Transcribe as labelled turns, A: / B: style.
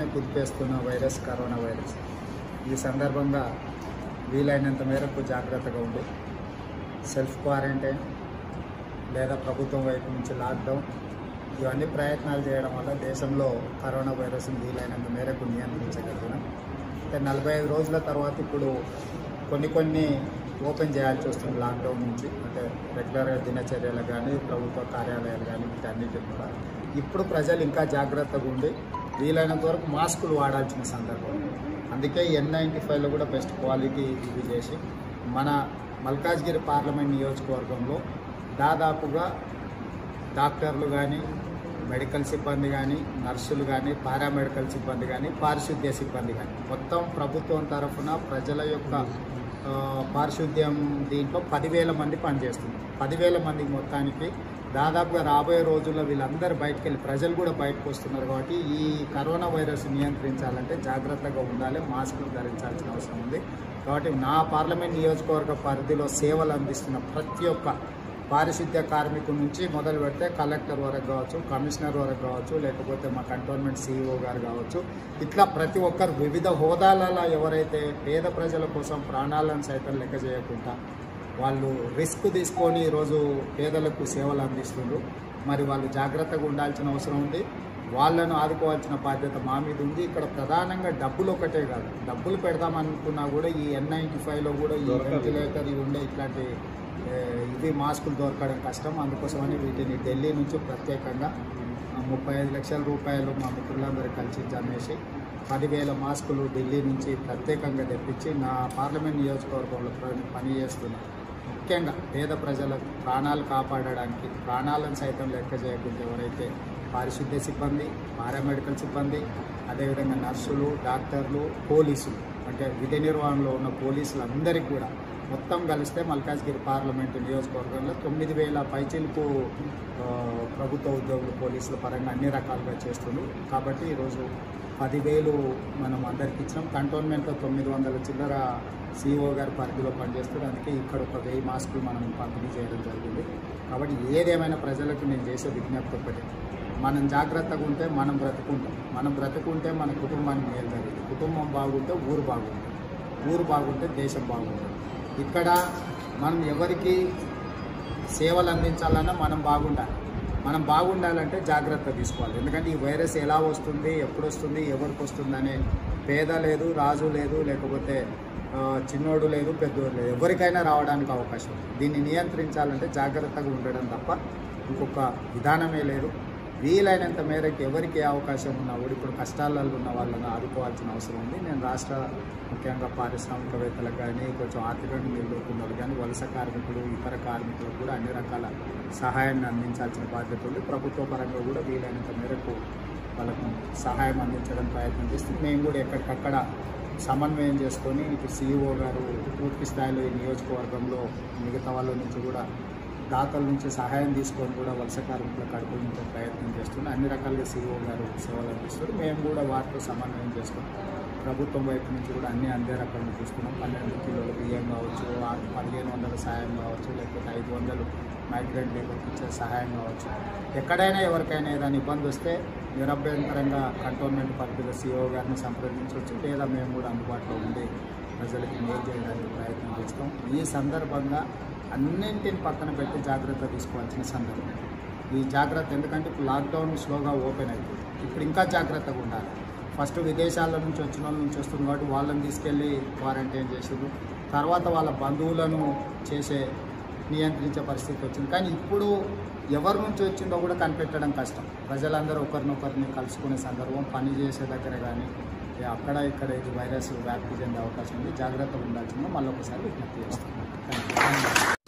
A: కుదిపేస్తున్న virus corona virus ఈ సందర్భంగా వీలైనంత మేరకు జాగ్రత్తగా ఉండి సెల్ఫ్ క్వారంటైన్ లేదా ప్రభుత్వం వైపు నుంచి లాక్డౌన్ ఇవన్నీ ప్రయత్నాలు చేయడం వల్ల దేశంలో కరోనా వైరస్ని వీలైనంత మేరకు నియంత్రించగలిగినాం అంటే నలభై ఐదు రోజుల తర్వాత ఇప్పుడు కొన్ని కొన్ని ఓపెన్ చేయాల్సి వస్తుంది లాక్డౌన్ నుంచి అంటే రెగ్యులర్గా దినచర్యలు కానీ ప్రభుత్వ కార్యాలయాలు కానీ వీటన్నిటిని కూడా ఇప్పుడు ప్రజలు ఇంకా జాగ్రత్తగా ఉండి వీలైనంత వరకు మాస్కులు వాడాల్సిన సందర్భం అందుకే ఎన్ నైంటీ ఫైవ్లో కూడా బెస్ట్ క్వాలిటీ ఇది చేసి మన మల్కాజ్గిరి పార్లమెంట్ నియోజకవర్గంలో దాదాపుగా డాక్టర్లు కానీ మెడికల్ సిబ్బంది కానీ నర్సులు కానీ పారామెడికల్ సిబ్బంది కానీ పారిశుద్ధ్య సిబ్బంది కానీ మొత్తం ప్రభుత్వం తరఫున ప్రజల యొక్క ఆ, పారిశుద్ధ్యం దీంట్లో పదివేల మంది పనిచేస్తున్నారు పదివేల మంది మొత్తానికి దాదాపుగా రాబోయే రోజుల్లో వీళ్ళందరూ బయటకు వెళ్ళి ప్రజలు కూడా బయటకు వస్తున్నారు కాబట్టి ఈ కరోనా వైరస్ నియంత్రించాలంటే జాగ్రత్తగా ఉండాలి మాస్కులు ధరించాల్సిన అవసరం ఉంది కాబట్టి నా పార్లమెంట్ నియోజకవర్గ పరిధిలో సేవలు అందిస్తున్న ప్రతి ఒక్క పారిశుద్ధ్య కార్మికుల నుంచి మొదలు పెడితే కలెక్టర్ వరకు కావచ్చు కమిషనర్ వరకు కావచ్చు లేకపోతే మా కంటోన్మెంట్ సీఈఓ గారు కావచ్చు ఇట్లా ప్రతి ఒక్కరు వివిధ హోదాలలో ఎవరైతే పేద ప్రజల కోసం ప్రాణాలను సైతం లెక్క చేయకుండా వాళ్ళు రిస్క్ తీసుకొని ఈరోజు పేదలకు సేవలు అందిస్తుండ్రు మరి వాళ్ళు జాగ్రత్తగా ఉండాల్సిన అవసరం ఉంది వాళ్ళను ఆదుకోవాల్సిన బాధ్యత మా మీద ఉంది ఇక్కడ ప్రధానంగా డబ్బులు ఒకటే కాదు డబ్బులు పెడదామనుకున్నా కూడా ఈ ఎన్ నైంటీ ఫైవ్లో కూడా ఈ వెంటిలేటర్ ఇవి ఉండే ఇట్లాంటి ఏ, ఇవి మాస్కులు దొరకడం కష్టం అందుకోసమని వీటిని ఢిల్లీ నుంచి ప్రత్యేకంగా ఆ, ముప్పై ఐదు లక్షల రూపాయలు మా మిత్రులందరూ కలిసి జమేసి పదివేల మాస్కులు ఢిల్లీ నుంచి ప్రత్యేకంగా తెప్పించి నా పార్లమెంట్ నియోజకవర్గంలో పని పనిచేస్తున్నా ముఖ్యంగా పేద ప్రజల ప్రాణాలు కాపాడడానికి ప్రాణాలను సైతం లెక్క చేయకుండా ఎవరైతే పారిశుద్ధ్య సిబ్బంది పారామెడికల్ సిబ్బంది అదేవిధంగా నర్సులు డాక్టర్లు పోలీసులు అంటే విధి నిర్వహణలో ఉన్న పోలీసులు అందరికీ కూడా మొత్తం కలిస్తే మల్కాజ్గిరి పార్లమెంటు నియోజకవర్గంలో తొమ్మిది వేల పైచిలకు ఆ, ప్రభుత్వ ఉద్యోగులు పోలీసుల పరంగా అన్ని రకాలుగా చేస్తున్నారు కాబట్టి ఈరోజు పదివేలు మనం అందరికి ఇచ్చినాం కంటోన్మెంట్లో తొమ్మిది వందల చిల్లర సిఇఓ గారి పరిధిలో పనిచేస్తారు అందుకే ఇక్కడ ఒక వెయ్యి మాస్కులు మనం పంపిణీ చేయడం జరిగింది కాబట్టి ఏదేమైనా ప్రజలకు నేను చేసే విజ్ఞప్తి ఒకటి మనం జాగ్రత్తగా ఉంటే మనం బ్రతుకుంటాం మనం బ్రతుకుంటే మన కుటుంబానికి మేలు జరుగుతుంది కుటుంబం బాగుంటే ఊరు బాగుంటుంది ఊరు బాగుంటే దేశం బాగుంటుంది ఇక్కడ మనం ఎవరికి సేవలు అందించాలన్నా మనం బాగుండాలి మనం బాగుండాలంటే జాగ్రత్త తీసుకోవాలి ఎందుకంటే ఈ వైరస్ ఎలా వస్తుంది ఎప్పుడు వస్తుంది ఎవరికి వస్తుంది అనే పేద లేదు రాజు లేదు లేకపోతే ఆ, చిన్నోడు లేదు పెద్దోడు లేదు ఎవరికైనా రావడానికి అవకాశం ఉంది దీన్ని నియంత్రించాలంటే జాగ్రత్తగా ఉండడం తప్ప ఇంకొక విధానమే లేదు వీలైనంత మేరకు ఎవరికి ఏ అవకాశం ఉన్నా కూడా ఇప్పుడు కష్టాలలో ఉన్న వాళ్ళని ఆదుకోవాల్సిన అవసరం ఉంది నేను రాష్ట్ర ముఖ్యంగా పారిశ్రామికవేత్తలకు కానీ కొంచెం ఆర్థికంగా నిలదొక్కున్న వాళ్ళు కానీ వలస కార్మికులు ఇతర కార్మికులకు కూడా అన్ని రకాల సహాయాన్ని అందించాల్సిన బాధ్యత ఉంది ప్రభుత్వ పరంగా కూడా వీలైనంత మేరకు వాళ్ళకు సహాయం అందించడం ప్రయత్నం చేస్తుంది మేము కూడా ఎక్కడికక్కడ సమన్వయం చేసుకొని ఇప్పుడు సీఈఓ గారు పూర్తి స్థాయిలో ఈ నియోజకవర్గంలో మిగతా వాళ్ళ నుంచి కూడా దాతల నుంచి సహాయం తీసుకొని కూడా వలస కార్మికులకు అడుగుతుంటే ప్రయత్నం చేస్తున్నాం అన్ని రకాలుగా సీఈఓ గారు సేవలు అందిస్తారు మేము కూడా వారితో సమన్వయం చేసుకొని ప్రభుత్వం వైపు నుంచి కూడా అన్ని అందే రకాలను చూస్తున్నాం పన్నెండు కిలోల బియ్యం కావచ్చు ఆ పదిహేను వందల సహాయం కావచ్చు లేకపోతే ఐదు వందలు మైగ్రెంట్ లేబర్కి ఇచ్చే సహాయం కావచ్చు ఎక్కడైనా ఎవరికైనా ఏదైనా ఇబ్బంది వస్తే నిరభ్యంతరంగా కంటోన్మెంట్ పరిధిలో సీఓ గారిని సంప్రదించవచ్చు లేదా మేము కూడా అందుబాటులో ఉండి ప్రజలకి మేలు చేయడానికి ప్రయత్నం చేస్తాం ఈ సందర్భంగా అన్నింటిని పక్కన పెట్టి జాగ్రత్త తీసుకోవాల్సిన సందర్భం ఈ జాగ్రత్త ఎందుకంటే ఇప్పుడు లాక్డౌన్ స్లోగా ఓపెన్ అయిపోయింది ఇప్పుడు ఇంకా జాగ్రత్తగా ఉండాలి ఫస్ట్ విదేశాల నుంచి వచ్చిన వాళ్ళ నుంచి వస్తుంది కాబట్టి వాళ్ళని తీసుకెళ్ళి క్వారంటైన్ చేసారు తర్వాత వాళ్ళ బంధువులను చేసే నియంత్రించే పరిస్థితి వచ్చింది కానీ ఇప్పుడు ఎవరి నుంచి వచ్చిందో కూడా కనిపెట్టడం కష్టం ప్రజలందరూ ఒకరినొకరిని కలుసుకునే సందర్భం పని చేసే దగ్గర కానీ అక్కడ ఇక్కడ ఇది వైరస్ వ్యాప్తి చెందే అవకాశం ఉంది జాగ్రత్తగా ఉండాల్సిందో మళ్ళీ ఒకసారి విజ్ఞప్తి చేస్తాం థ్యాంక్ యూ